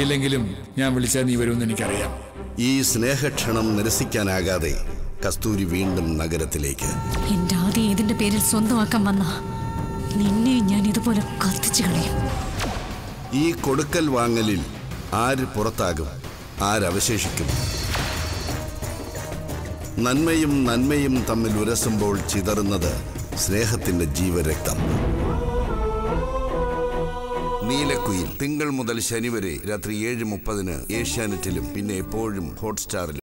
വന്നില്ലെങ്കിലും ഞാൻ വിളിച്ചാൽ നീ വരുമെന്ന് എനിക്കറിയാം ഈ സ്നേഹക്ഷണം നിരസിക്കാനാകാതെ കസ്തൂരി വീണ്ടും നഗരത്തിലേക്ക് എന്റെ ആദ്യം ഇതിന്റെ പേരിൽ സ്വന്തമാക്കാൻ വന്ന നിന്നെ ഞാൻ ഇതുപോലെ കത്തിച്ചു കളയും ഈ കൊടുക്കൽ വാങ്ങലിൽ ആര് പുറത്താകും ആരവശേഷിക്കും നന്മയും നന്മയും തമ്മിൽ ഉരസുമ്പോൾ ചിതറുന്നത് സ്നേഹത്തിന്റെ ജീവരക്തം നീലക്കുയിൽ തിങ്കൾ മുതൽ ശനി വരെ രാത്രി ഏഴ് മുപ്പതിന് ഏഷ്യാനെറ്റിലും പിന്നെ എപ്പോഴും ഹോട്ട്സ്റ്റാറിലും